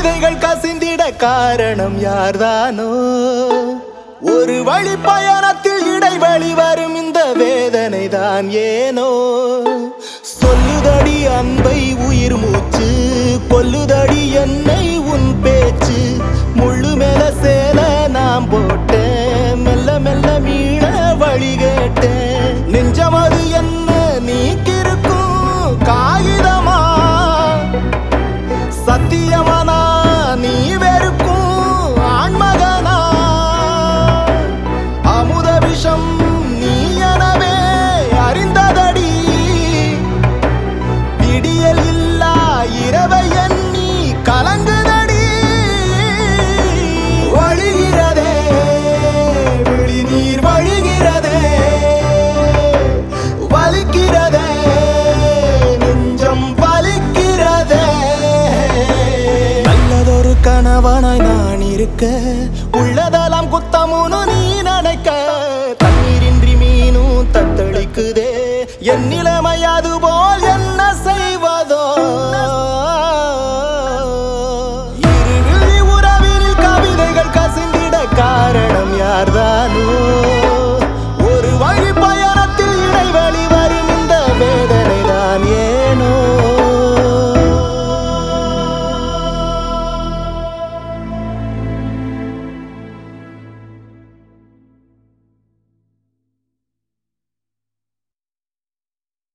கவிதைகள் கசிந்திட காரணம் யார்தானோ ஒரு வழி பயணத்தில் இடைவெளி வரும் இந்த வேதனை தான் ஏனோ சொல்லுதடி அன்பை உயிர் மூச்சு கொல்லுதடி என்னை உன் பேச்சு முள்ளு மேல சேல நாம் போட்டேன் மெல்ல மெல்ல மீள வழி கேட்டேன் நெஞ்சமது என்ன நீக்கிருக்கும் காகிதமா சத்தியமனா நீ வெறுக்கும் ஆண்மகனா அமுத விஷம் நீ எனவே அறிந்ததடி விடியல் இல்லா இரவை எண்ணி கலங்குதடி வழிகிறதே விழி நீர் வழிகிறதே வலிக்கிறதே நெஞ்சம் வலிக்கிறதே நல்லதொரு கணவனாய் நான் இருக்க உள்ளதெல்லாம் குத்தமுனு நீ